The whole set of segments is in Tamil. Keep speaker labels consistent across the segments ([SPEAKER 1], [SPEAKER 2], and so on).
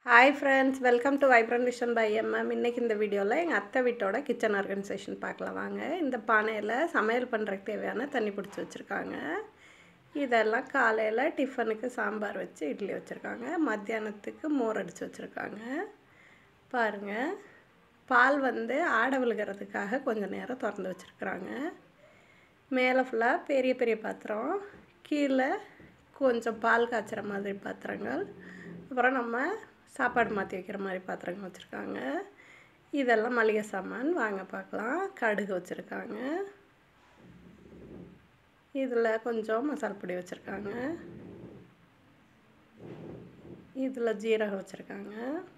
[SPEAKER 1] hi friends welcome to vibrant vision by MM இன்றைக்கி இந்த வீடியோவில் எங்கள் அத்தை வீட்டோட கிச்சன் ஆர்கனைசேஷன் பார்க்கலாம் வாங்க இந்த பானையில் சமையல் பண்ணுறதுக்கு தேவையான தண்ணி பிடிச்சி வச்சுருக்காங்க இதெல்லாம் காலையில் டிஃபனுக்கு சாம்பார் வச்சு இட்லி வச்சுருக்காங்க மத்தியானத்துக்கு மோர் அடித்து வச்சுருக்காங்க பாருங்கள் பால் வந்து ஆடை விழுகிறதுக்காக கொஞ்சம் நேரம் திறந்து வச்சுருக்குறாங்க மேலே ஃபுல்லாக பெரிய பெரிய பாத்திரம் கீழே கொஞ்சம் பால் காய்ச்சுற மாதிரி பாத்திரங்கள் அப்புறம் நம்ம சாப்பாடு மாற்றி வைக்கிற மாதிரி பாத்திரங்கள் வச்சுருக்காங்க இதெல்லாம் மளிகை சாமான் வாங்க பார்க்கலாம் கடுகு வச்சுருக்காங்க இதில் கொஞ்சம் மசாலா பொடி வச்சுருக்காங்க இதில் ஜீரகம் வச்சுருக்காங்க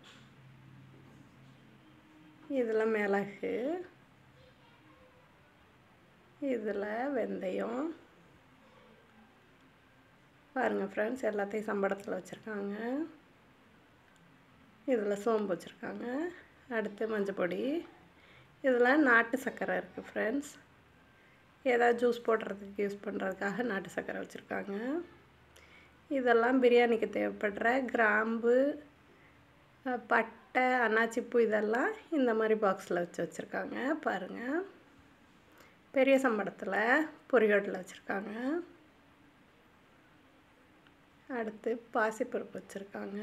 [SPEAKER 1] இதில் மிளகு இதில் வெந்தயம் பாருங்கள் ஃப்ரெண்ட்ஸ் எல்லாத்தையும் சம்பளத்தில் வச்சுருக்காங்க இதில் சோம்பு வச்சுருக்காங்க அடுத்து மஞ்சள் பொடி இதில் நாட்டு சர்க்கரை இருக்குது ஃப்ரெண்ட்ஸ் ஏதாவது ஜூஸ் போடுறதுக்கு யூஸ் பண்ணுறதுக்காக நாட்டு சர்க்கரை வச்சுருக்காங்க இதெல்லாம் பிரியாணிக்கு தேவைப்படுற கிராம்பு பட்டை அன்னாச்சிப்பூ இதெல்லாம் இந்த மாதிரி பாக்ஸில் வச்சு வச்சுருக்காங்க பாருங்கள் பெரிய சம்பளத்தில் பொரிகடலை வச்சுருக்காங்க அடுத்து பாசிப்பருப்பு வச்சுருக்காங்க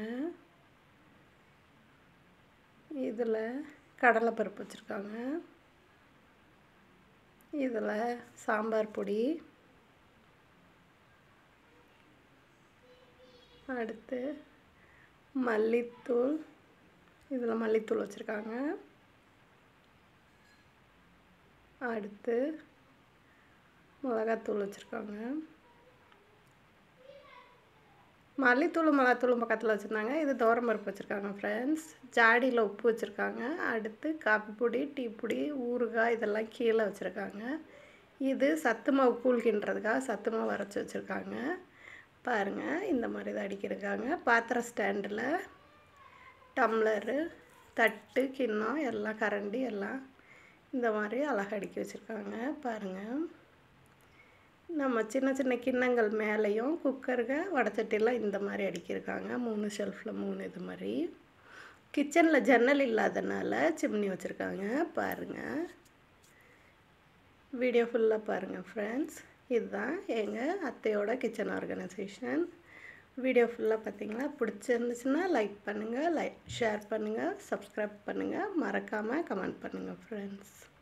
[SPEAKER 1] இதில் கடலைப்பருப்பு வச்சுருக்காங்க இதில் சாம்பார் பொடி அடுத்து மல்லித்தூள் இதில் மல்லித்தூள் வச்சுருக்காங்க அடுத்து மிளகாத்தூள் வச்சுருக்காங்க மல்லித்தூள் மிளகாத்தூளும் பக்கத்தில் வச்சுருந்தாங்க இது பருப்பு வச்சுருக்காங்க ஃப்ரெண்ட்ஸ் ஜாடியில் உப்பு வச்சுருக்காங்க அடுத்து காப்பி பொடி டீ பொடி ஊறுகாய் இதெல்லாம் கீழே வச்சுருக்காங்க இது சத்து மாவு கூழ்கின்றதுக்காக சத்து மாவு அரைச்சி வச்சுருக்காங்க பாருங்கள் இந்த மாதிரி தான் அடிக்கிருக்காங்க பாத்திர ஸ்டாண்டில் டம்ளரு தட்டு கிண்ணம் எல்லாம் கரண்டி எல்லாம் இந்த மாதிரி அழகாக அடுக்கி வச்சுருக்காங்க பாருங்கள் நம்ம சின்ன சின்ன கிண்ணங்கள் மேலேயும் குக்கருக வடச்சட்டிலாம் இந்த மாதிரி அடிக்கிருக்காங்க மூணு ஷெல்ஃபில் மூணு இது மாதிரி கிச்சனில் ஜன்னல் இல்லாதனால சிம்னி வச்சுருக்காங்க பாருங்கள் வீடியோ ஃபுல்லாக பாருங்கள் ஃப்ரெண்ட்ஸ் இதுதான் எங்கள் அத்தையோட கிச்சன் ஆர்கனைசேஷன் வீடியோ ஃபுல்லாக பார்த்தீங்களா பிடிச்சிருந்துச்சுன்னா லைக் பண்ணுங்கள் லைக் ஷேர் பண்ணுங்கள் சப்ஸ்கிரைப் பண்ணுங்கள் மறக்காமல் கமெண்ட் பண்ணுங்கள் ஃப்ரெண்ட்ஸ்